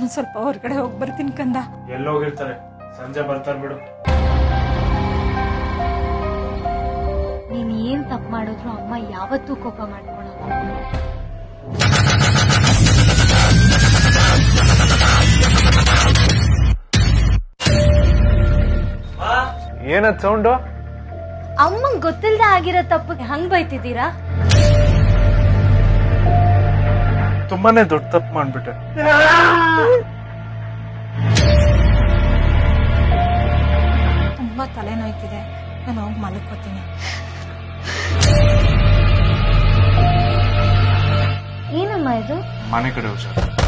ನಾನು ಸ್ವಲ್ಪ ಹೊರಗಡೆ ಹೋಗಿ ಬರ್ತೀನಿ ಕಂದ ಎಲ್ಲೋಗಿರ್ತಾರೆ ಸಂಜೆ ಬರ್ತಾರೆ ಬಿಡು ನೀನ್ ಏನ್ ತಪ್ಪು ಮಾಡಿದ್ರು ಅಮ್ಮ ಯಾವತ್ತೂ ಕೋಪ ಮಾಡ್ಕೊಳಲ್ಲ ಏನದ್ ಸೌಂಡು ಅಮ್ಮಂಗ್ ಗೊತ್ತಿಲ್ದೆ ಆಗಿರೋ ತಪ್ಪಿಗೆ ಹಂಗ್ ಬೈತಿದ್ದೀರಾ ತುಂಬಾನೇ ದೊಡ್ಡ ತಪ್ಪು ಮಾಡ್ಬಿಟ್ಟೆ ತುಂಬಾ ತಲೆನೋಯ್ತಿದೆ ನಾನು ಹೋಗಿ ಮಲ್ಕೋತೀನಿ ಏನಮ್ಮ ಇದು ಮನೆ ಕಡೆ ಹುಷಾರು